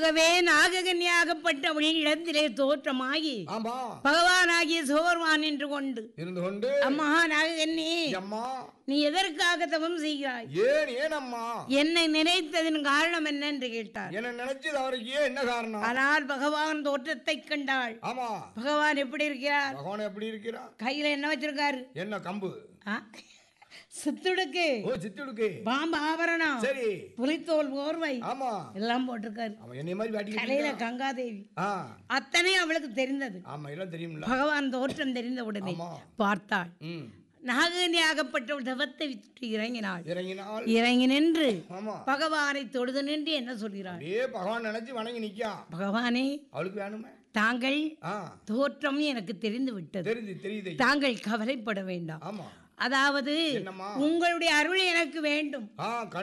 ஆகவே நாககன்யாகப்பட்டவள் இடத்திலே தோற்றமாகி ஆமா பகவானாகிய சோர்வான் என்று கொண்டு இருந்து கொண்டு அம்மா நாககன்னி அம்மா நீ எதற்காக தவம் செய்கிறாய் ஏன் ஏன் அம்மா என்னை நினைத்ததின் காரணம் என்ன என்று கேட்டார் என்ன நினைச்சது அவருக்கு ஏன் என்ன காரணம் ஆனால் பகவான் தோற்றத்தை கண்டாள் ஆமா பகவான் எப்படி இருக்கிறார் பகவான் எப்படி இருக்கிறார் கையில என்ன வச்சிருக்காரு என்ன கம்பு ஆ? சித்துடுக்கு ஓ சித்துடுக்கு பாம்பு ஆபரணம் சரி புலித்தோல் போர்வை ஆமா எல்லாம் போட்டிருக்காரு அவன் என்னை மாதிரி வாட்டி தலையில கங்காதேவி ஆ அத்தனை அவளுக்கு தெரிந்தது ஆமா எல்லாம் தெரியும்ல பகவான் தோற்றம் தெரிந்த உடனே ஆமா. பார்த்தாள் ம் நாகனியாகப்பட்டவள் தவத்தை விட்டு இறங்கினாள் இறங்கினால் இறங்கி நின்று ஆமா பகவானை தொழுது நின்று என்ன சொல்கிறாள் அப்படியே பகவான் நினைச்சு வணங்கி நிக்கான் பகவானே அவளுக்கு வேணுமே தாங்கள் ஆ தோற்றம் எனக்கு தெரிந்து விட்டது தெரியுது தெரியுது தாங்கள் கவலைப்பட வேண்டாம் ஆமா அதாவது என்னம்மா உங்களுடைய அருள் எனக்கு வேண்டும் ஆ